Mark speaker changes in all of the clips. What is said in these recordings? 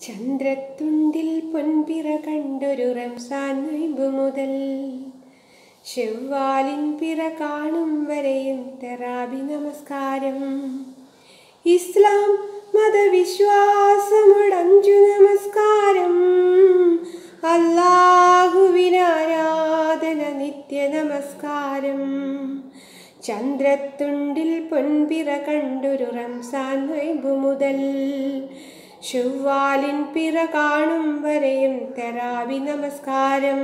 Speaker 1: ചന്ദ്രത്തുണ്ടിൽ പൊൻപിറ കണ്ടൊരു റംസാൻ നൊയ്ബ് മുതൽ ചെവ്വാലിൻ പിറ കാണും വരെയും തെറാബി നമസ്കാരം ഇസ്ലാം മതവിശ്വാസമുടഞ്ചു നമസ്കാരം അല്ലാഹുവിനാരാധന നിത്യ നമസ്കാരം ചന്ദ്രത്തുണ്ടിൽ പൊൻപിറ കണ്ടൊരു റംസാൻ നൊയ്ബ് മുതൽ ചൊവ്വാലിൻ പിറ കാണും വരെയും തെറാവി നമസ്കാരം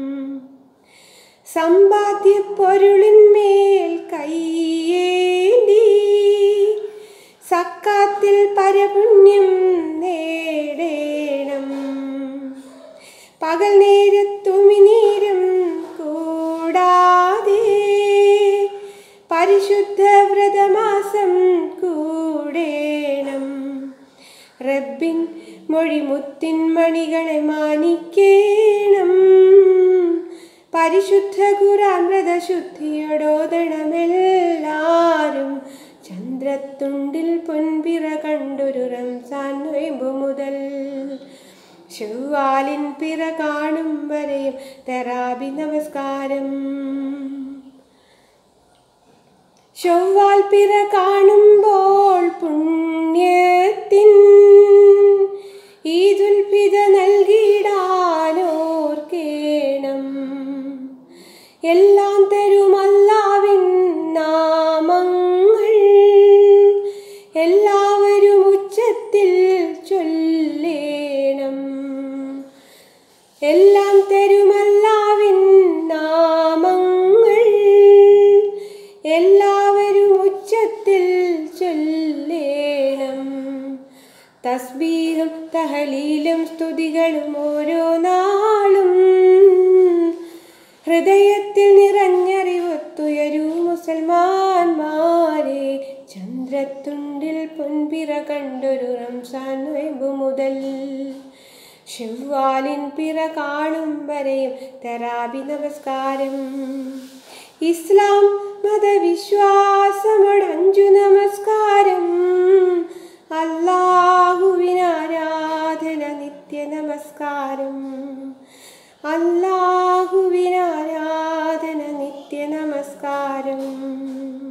Speaker 1: സമ്പാദ്യ പൊരുളിന്മേൽ കയ്യേന്തി സക്കാത്തിൽ പരപുണ്യം നേടേണം പകൽ നേരത്തുമിനീരം കൂടാതെ പരിശുദ്ധ വ്രതമാസം കൂടേണം റബ്ബിൻ മൊഴിമുത്തിൻ മണികളെ മാനിക്കേണം പരിശുദ്ധ ഖുറാൻ വ്രതശുദ്ധിയോടോദണമെല്ലാരും ചന്ദ്രത്തുണ്ടിൽ പൊൻപിറ കണ്ടൊരു റംസാൻ നൊയ്ബ് മുതൽ ചൊവ്വാലിൻ പിറ കാണും വരെയും തെറാബി നമസ്കാരം ചൊവ്വാൽ പിറ കാണുമ്പോൾ പുണ്യത്തിൻ ഈദുൽപിത നൽകിയിടാനോർക്കേണം എല്ലാം തരുമല്ലാവിൻ നാമങ്ങൾ എല്ലാവരും ഉച്ചത്തിൽ ചൊല്ലേണം എല്ലാം തരുമല്ലാവിൻ നാമങ്ങൾ എല്ലാവരും ഉച്ചത്തിൽ ചൊല്ലേണം തസ്ബീഹും തഹലീലും സ്തുതികളും ഓരോ നാളും ഹൃദയത്തിൽ നിറഞ്ഞറിവൊത്തുയരൂ മുസൽമാന്മാരെ ചന്ദ്രത്തുണ്ടിൽ പൊൻപിറ കണ്ടൊരു റംസാൻ നൊയ്ബ് മുതൽ ഷവ്വാലിൻ പിറ കാണും വരെയും തെറാബി നമസ്കാരം ഇസ്ലാം മതവിശ്വാസമടഞ്ചു നമസ്കാരം അല്ലാഹുവിനാരാധന നിത്യ നമസ്കാരം അല്ലാഹുവിനാരാധന നിത്യ നമസ്കാരം